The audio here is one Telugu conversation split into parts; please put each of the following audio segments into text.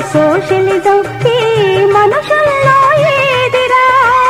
సోషలిజం ఈ మనుషుల్లో ఏదిరా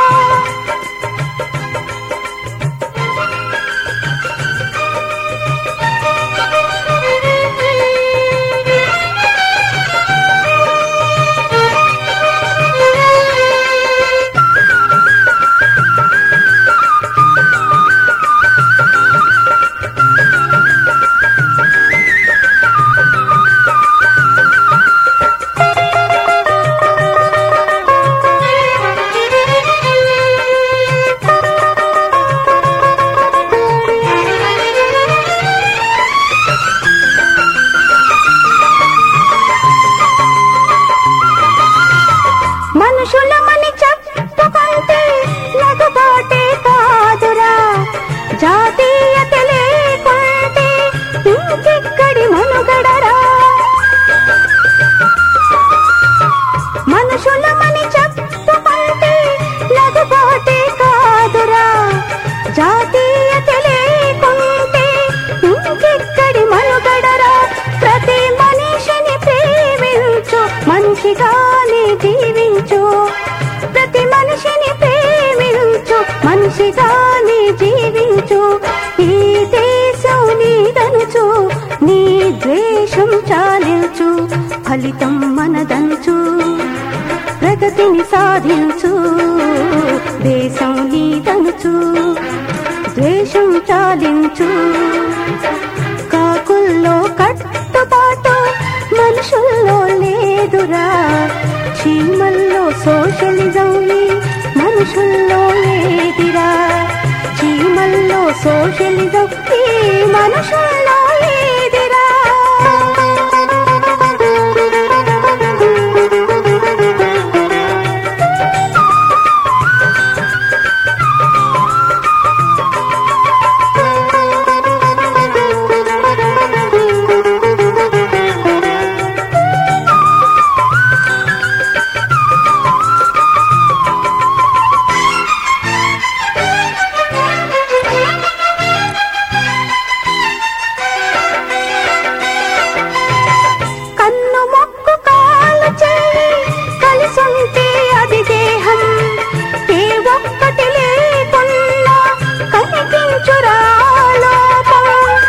మనుషులమని చెప్పుకుంటే లగుబాటే కాదురా జాతీయత లేకుంటే ఇంకెక్కడి మనుగడరా మనుషులమని చెప్పుకుంటే లగుబాటే కాదురా జాతీయత లేకుంటే ఇంకెక్కడి మనుగడరా ప్రతి మనిషిని ప్రేమించు మనిషిగానే జీవించు ప్రతి మనిషిని ప్రేమించు మనిషిగానే జీవించు ఈ దేశం నీదనుచు నీ ద్వేషం చాలించు ఫలితం మనదంచు ప్రగతిని సాధించు దేశం నీదనుచు ద్వేషం చాలించు కాకుల్లో కట్టుబాటు మనుషుల్లో లేదురా చీమల్లో సోషలిజం ఈ మనుషుల్లో లేదిరా చీమల్లో సోషలిజం ఈ మనుషుల్లో లేదిరా కన్ను మొక్కు కాలు చేయి కలిసుంటే అది దేహం ఏ ఒక్కటి లేకున్నా కనిపించురా లోపం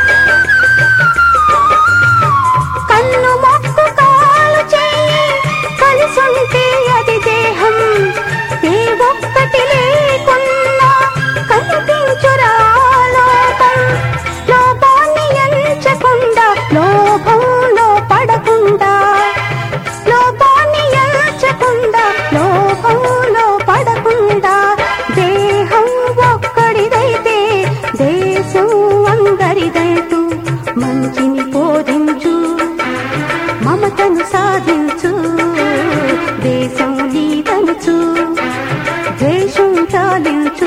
కన్ను మొక్కు కాలు చేయి కలిసుంటే అది దేహం ఏ ఒక్కటి లేకున్నా కనిపించురా లోపం లోపాన్ని ఎంచకుండా లోభంలో పడకుండా లోపాన్ని ఎంచకుండా లోభంలో పడకుండా దేహం ఒక్కడిదైతే దేశం అందరిదైతూ మంచిని బోధించు మమతను సాధించు దేశం నీదనుచు ద్వేషం చాలించు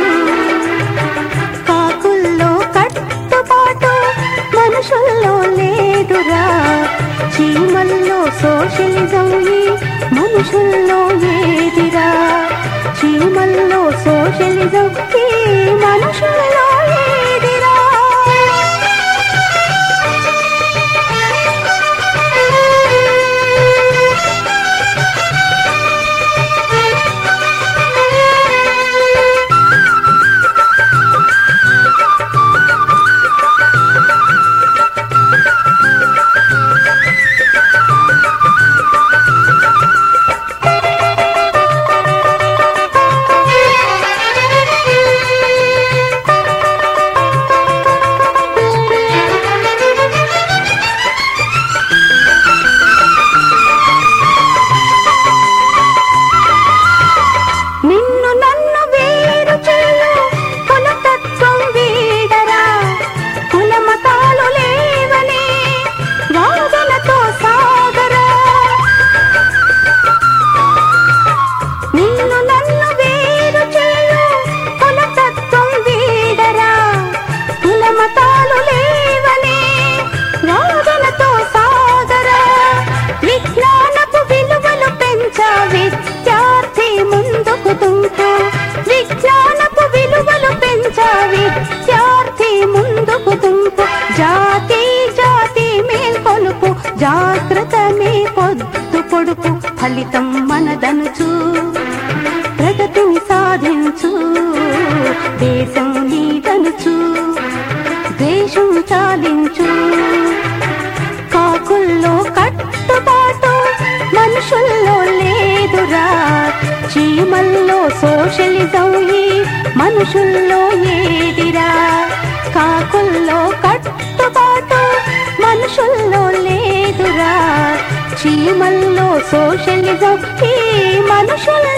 కాకుల్లో కట్టుబాటు మనుషుల్లో లేదురా చీమల్లో సోషలిజం ఈ మనుషుల్లో ఏదిరా చీమల్లో సోషలిజం ఈ మనుషుల్లో ఏదిరా చీమల్లో సోషలిజం ఈ మనుషుల్లో ఏదిరా కాకుల్లో కట్టుబాటు మనుషుల్లో లేదురా చీమల్లో సోషలిజం ఈ మనుషుల్లో